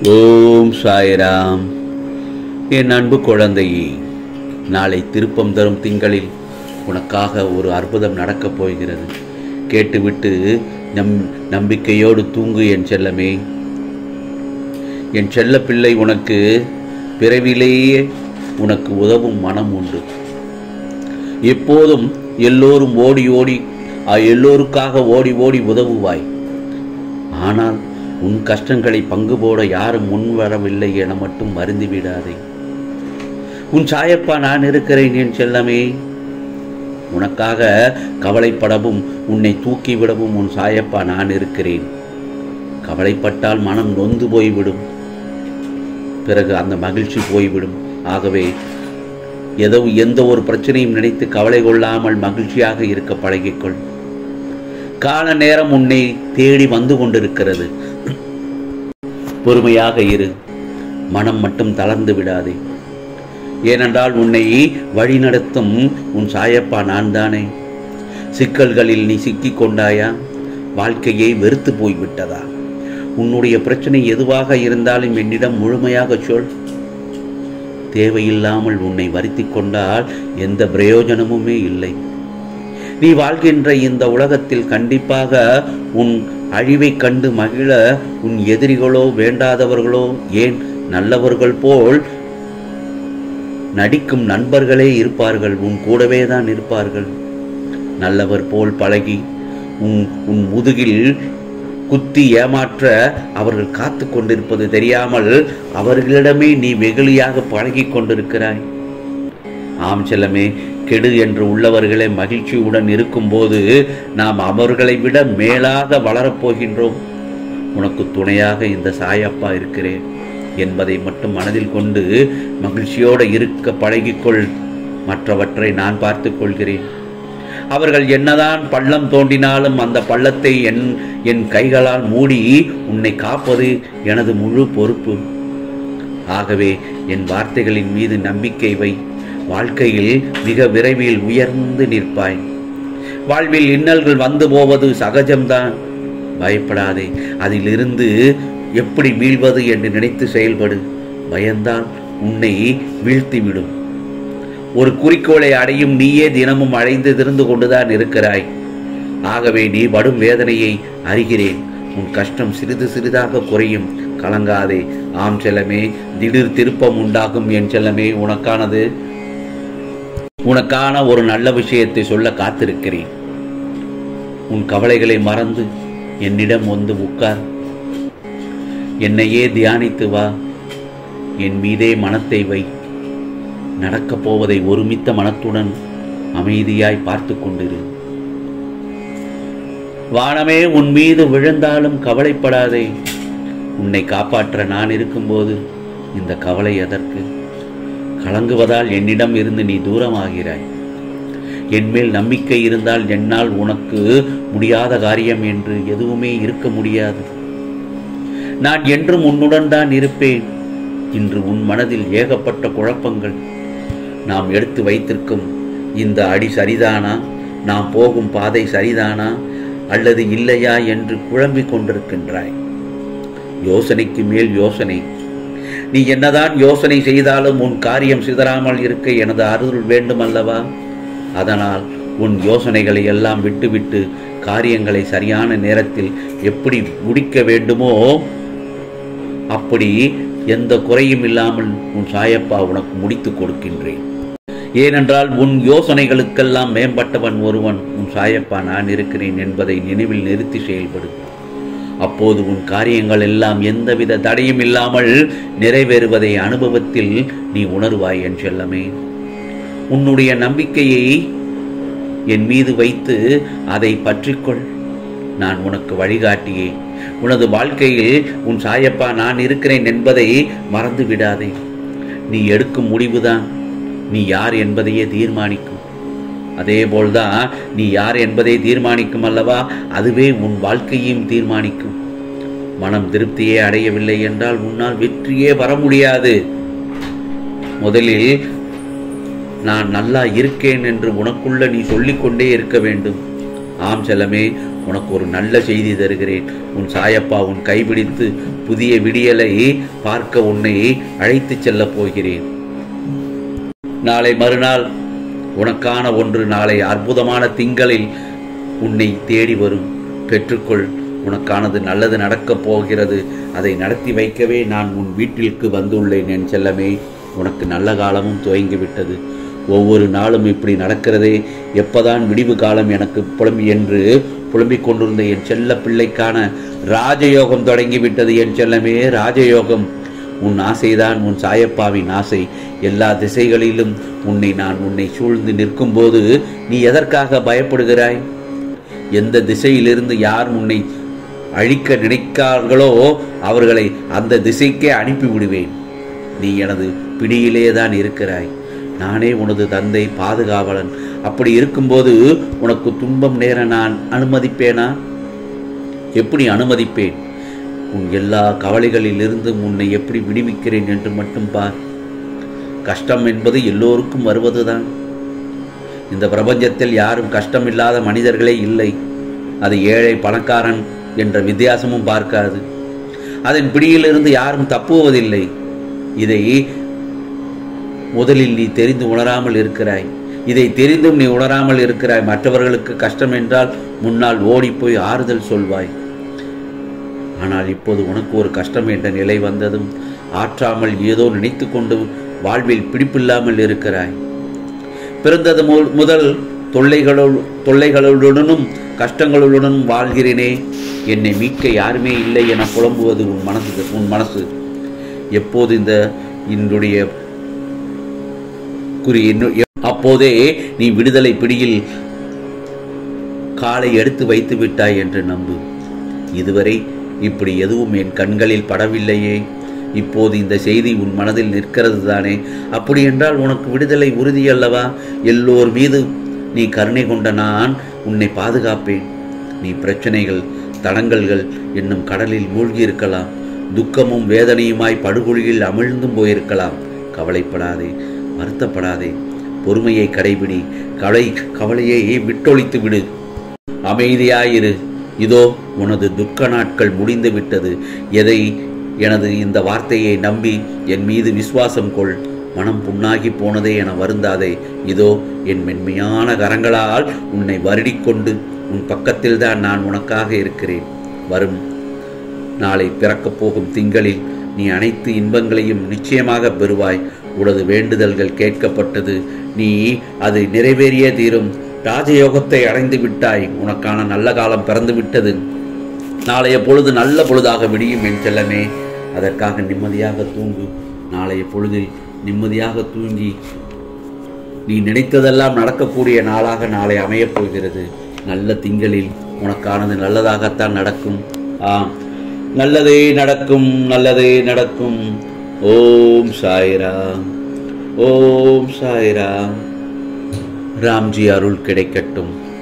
ஓம் சாய்ராம் என் அன்பு குழந்தையே நாளை திருப்பம் தரும் திங்களில் உனக்காக ஒரு அற்புதம் நடக்கப் போகிறது கேட்டுவிட்டு நம் நம்பிக்கையோடு தூங்கு என் செல்லமே என் செல்ல பிள்ளை உனக்கு பிறவிலேயே உனக்கு உதவும் மனம் உண்டு எப்போதும் எல்லோரும் ஓடி ஓடி அ, எல்லோருக்காக ஓடி ஓடி உதவுவாய் ஆனால் உன் கஷ்டங்களை பங்கு போட யாரும் முன் வரவில்லை என மட்டும் மருந்து விடாதே உன் சாயப்பா நான் இருக்கிறேன் என் செல்லமே உனக்காக கவலைப்படவும் உன்னை தூக்கிவிடவும் உன் சாயப்பா நான் இருக்கிறேன் கவலைப்பட்டால் மனம் நொந்து போய்விடும் பிறகு அந்த மகிழ்ச்சி போய்விடும் ஆகவே ஏதோ எந்த ஒரு பிரச்சனையும் நினைத்து கவலை கொள்ளாமல் மகிழ்ச்சியாக இருக்க பழகிக்கொள் கால நேரம் உன்னை தேடி வந்து கொண்டிருக்கிறது பொறுமையாக இரு மனம் மட்டும் தளர்ந்து விடாதே ஏனென்றால் உன்னை வழிநடத்தும் உன் சாயப்பா நான் தானே சிக்கல்களில் நீ சிக்கிக் கொண்டாயா வாழ்க்கையை வெறுத்து போய்விட்டதா உன்னுடைய பிரச்சனை எதுவாக இருந்தாலும் என்னிடம் முழுமையாக சொல் தேவையில்லாமல் உன்னை வருத்திக் கொண்டால் எந்த பிரயோஜனமுமே இல்லை நீ வாழ்கின்ற இந்த உலகத்தில் கண்டிப்பாக உன் அழிவைக் கண்டு மகிழ உன் எதிரிகளோ வேண்டாதவர்களோ ஏன் நல்லவர்கள் போல் நடிக்கும் நண்பர்களே இருப்பார்கள் உன் கூடவே தான் இருப்பார்கள் நல்லவர் போல் பழகி உன் உன் முதுகில் குத்தி ஏமாற்ற அவர்கள் காத்து கொண்டிருப்பது தெரியாமல் அவர்களிடமே நீ வெகுளியாக பழகிக் கொண்டிருக்கிறாய் ஆம் செல்லமே கெடு என்று உள்ளவர்களே மகிழ்ச்சியுடன் இருக்கும்போது நாம் அவர்களை விட மேலாக வளரப்போகின்றோம் உனக்கு துணையாக இந்த சாயப்பா இருக்கிறேன் என்பதை மட்டும் மனதில் கொண்டு மகிழ்ச்சியோடு இருக்க பழகிக்கொள் மற்றவற்றை நான் பார்த்துக் கொள்கிறேன் அவர்கள் என்னதான் பள்ளம் தோண்டினாலும் அந்த பள்ளத்தை என் என் கைகளால் மூடி உன்னை காப்பது எனது முழு பொறுப்பு ஆகவே என் வார்த்தைகளின் மீது நம்பிக்கை வை வாழ்க்கையில் மிக விரைவில் உயர்ந்து நிற்பாய் வாழ்வில் இன்னல்கள் வந்து போவது சகஜம்தான் பயப்படாதே அதிலிருந்து எப்படி வீழ்வது என்று நினைத்து செயல்படு பயந்தால் உன்னை வீழ்த்திவிடும் ஒரு குறிக்கோளை அடையும் நீயே தினமும் அடைந்து திருந்து கொண்டுதான் இருக்கிறாய் ஆகவே நீ படும் வேதனையை அறிகிறேன் உன் கஷ்டம் சிறிது சிறிதாக குறையும் கலங்காதே ஆம் செல்லமே திடீர் திருப்பம் உண்டாகும் என் செல்லமே உனக்கானது உனக்கான ஒரு நல்ல விஷயத்தை சொல்ல காத்திருக்கிறேன் உன் கவலைகளை மறந்து என்னிடம் வந்து உட்கார் என்னையே தியானித்து வா என் மீதே மனத்தை வை நடக்கப் போவதை ஒருமித்த மனத்துடன் அமைதியாய் பார்த்து கொண்டிரு வானமே உன் மீது விழுந்தாலும் கவலைப்படாதே உன்னை காப்பாற்ற நான் இருக்கும்போது இந்த கவலை எதற்கு கலங்குவதால் என்னிடம் இருந்து நீ தூரமாகிறாய் என்மேல் நம்பிக்கை இருந்தால் என்னால் உனக்கு முடியாத காரியம் என்று எதுவுமே இருக்க முடியாது நான் என்றும் உன்னுடன் தான் இருப்பேன் இன்று உன் மனதில் ஏகப்பட்ட குழப்பங்கள் நாம் எடுத்து வைத்திருக்கும் இந்த அடி சரிதானா நாம் போகும் பாதை சரிதானா அல்லது இல்லையா என்று குழம்பிக் கொண்டிருக்கின்றாய் யோசனைக்கு மேல் யோசனை நீ என்னதான் யோசனை செய்தாலும் உன் காரியம் சிதறாமல் இருக்க எனது அருள் வேண்டும் அல்லவா அதனால் உன் யோசனைகளை எல்லாம் விட்டுவிட்டு காரியங்களை சரியான நேரத்தில் எப்படி முடிக்க வேண்டுமோ அப்படி எந்த குறையும் இல்லாமல் உன் சாயப்பா உனக்கு முடித்து கொடுக்கின்றேன் ஏனென்றால் உன் யோசனைகளுக்கெல்லாம் மேம்பட்டவன் ஒருவன் உன் சாயப்பா நான் இருக்கிறேன் என்பதை நினைவில் நிறுத்தி செயல்படு அப்போது உன் காரியங்கள் எல்லாம் எந்தவித தடையும் இல்லாமல் நிறைவேறுவதை அனுபவத்தில் நீ உணர்வாய் என் செல்லமே உன்னுடைய நம்பிக்கையை என் மீது வைத்து அதை பற்றிக்கொள் நான் உனக்கு வழிகாட்டியே உனது வாழ்க்கையில் உன் சாயப்பா நான் இருக்கிறேன் என்பதை மறந்து விடாதே நீ எடுக்கும் முடிவுதான் நீ யார் என்பதையே தீர்மானிக்கும் அதேபோல்தான் நீ யார் என்பதை தீர்மானிக்கும் அல்லவா அதுவே உன் வாழ்க்கையையும் தீர்மானிக்கும் மனம் திருப்தியே அடையவில்லை என்றால் உன்னால் வெற்றியே வர முடியாது முதலில் நான் நல்லா இருக்கேன் என்று உனக்குள்ள நீ சொல்லிக்கொண்டே இருக்க வேண்டும் ஆம் செல்லமே உனக்கு ஒரு நல்ல செய்தி தருகிறேன் உன் சாயப்பா உன் கைபிடித்து புதிய விடியலை பார்க்க உன்னை அழைத்துச் செல்லப் போகிறேன் நாளை மறுநாள் உனக்கான ஒன்று நாளை அற்புதமான திங்களில் உன்னை தேடி வரும் பெற்றுக்கொள் உனக்கானது நல்லது நடக்கப் போகிறது அதை நடத்தி வைக்கவே நான் உன் வீட்டிற்கு வந்துள்ளேன் என் செல்லமே உனக்கு நல்ல காலமும் துவங்கிவிட்டது ஒவ்வொரு நாளும் இப்படி நடக்கிறதே எப்பதான் விடிவு காலம் எனக்கு புலம்பி என்று புலம்பிக் கொண்டிருந்த என் செல்ல பிள்ளைக்கான ராஜயோகம் தொடங்கிவிட்டது என் செல்லமே ராஜயோகம் உன் ஆசைதான் உன் சாயப்பாவின் ஆசை எல்லா திசைகளிலும் உன்னை நான் உன்னை சூழ்ந்து நிற்கும்போது நீ எதற்காக பயப்படுகிறாய் எந்த திசையிலிருந்து யார் உன்னை அழிக்க நினைக்கார்களோ அவர்களை அந்த திசைக்கே அனுப்பி விடுவேன் நீ எனது பிடியிலே தான் இருக்கிறாய் நானே உனது தந்தை பாதுகாவலன் அப்படி இருக்கும்போது உனக்கு துன்பம் நேர நான் அனுமதிப்பேனா எப்படி அனுமதிப்பேன் உன் எல்லா கவலைகளிலிருந்து உன்னை எப்படி விடுவிக்கிறேன் என்று மட்டும் பார் கஷ்டம் என்பது எல்லோருக்கும் வருவதுதான் இந்த பிரபஞ்சத்தில் யாரும் கஷ்டமில்லாத மனிதர்களே இல்லை அது ஏழை பணக்காரன் என்ற வித்தியாசமும் பார்க்காது அதன் பிடியிலிருந்து யாரும் தப்புவதில்லை இதை முதலில் நீ தெரிந்து உணராமல் இருக்கிறாய் இதை தெரிந்தும் நீ உணராமல் இருக்கிறாய் மற்றவர்களுக்கு கஷ்டம் என்றால் முன்னால் ஓடிப்போய் ஆறுதல் சொல்வாய் ஆனால் இப்போது உனக்கு ஒரு கஷ்டம் என்ற நிலை வந்ததும் ஆற்றாமல் ஏதோ நினைத்து கொண்டு வாழ்வில் பிடிப்பில்லாமல் இருக்கிறாய் பிறந்தது மு- முதல் தொல்லைகளோடு தொல்லைகளுடனும் கஷ்டங்களுடனும் வாழ்கிறேனே என்னை மீட்க யாருமே இல்லை என புலம்புவது உன் மனசு உன் மனசு எப்போது இந்த என்னுடைய குறி என்னு- அப்போதே நீ விடுதலை பிடியில் காலை எடுத்து வைத்து விட்டாய் என்று நம்பு இதுவரை இப்படி எதுவும் என் கண்களில் படவில்லையே இப்போது இந்த செய்தி உன் மனதில் நிற்கிறது தானே அப்படி என்றால் உனக்கு விடுதலை உறுதி அல்லவா எல்லோர் மீது நீ கருணை கொண்ட நான் உன்னை பாதுகாப்பேன் நீ பிரச்சனைகள் தடங்கல்கள் என்னும் கடலில் மூழ்கி இருக்கலாம் துக்கமும் வேதனையுமாய் படுகொழியில் அமிழ்ந்தும் போயிருக்கலாம் கவலைப்படாதே வருத்தப்படாதே பொறுமையை கடைபிடி கவலை கவலையை விட்டொழித்து விடு அமைதியாயிரு இதோ உனது துக்க நாட்கள் முடிந்து விட்டது எதை எனது இந்த வார்த்தையை நம்பி என் மீது விசுவாசம் கொள் மனம் புண்ணாகி போனதே என வருந்தாதே இதோ என் மென்மையான கரங்களால் உன்னை வருடிக்கொண்டு உன் பக்கத்தில்தான் நான் உனக்காக இருக்கிறேன் வரும் நாளை பிறக்கப் போகும் திங்களில் நீ அனைத்து இன்பங்களையும் நிச்சயமாக பெறுவாய் உனது வேண்டுதல்கள் கேட்கப்பட்டது நீ அது நிறைவேறியே தீரும் ராஜயோகத்தை அடைந்து விட்டாய் உனக்கான நல்ல காலம் பிறந்து விட்டது நாளைய பொழுது நல்ல பொழுதாக விடியும் என் செல்லமே அதற்காக நிம்மதியாக தூங்கு நாளைய பொழுதில் நிம்மதியாக தூங்கி நீ நினைத்ததெல்லாம் நடக்கக்கூடிய நாளாக நாளை அமையப் போகிறது நல்ல திங்களில் உனக்கானது நல்லதாகத்தான் நடக்கும் ஆம் நல்லதே நடக்கும் நல்லதே நடக்கும் ஓம் சாய்ராம் ஓம் சாய்ராம் ராம்ஜி அருள் கிடைக்கட்டும்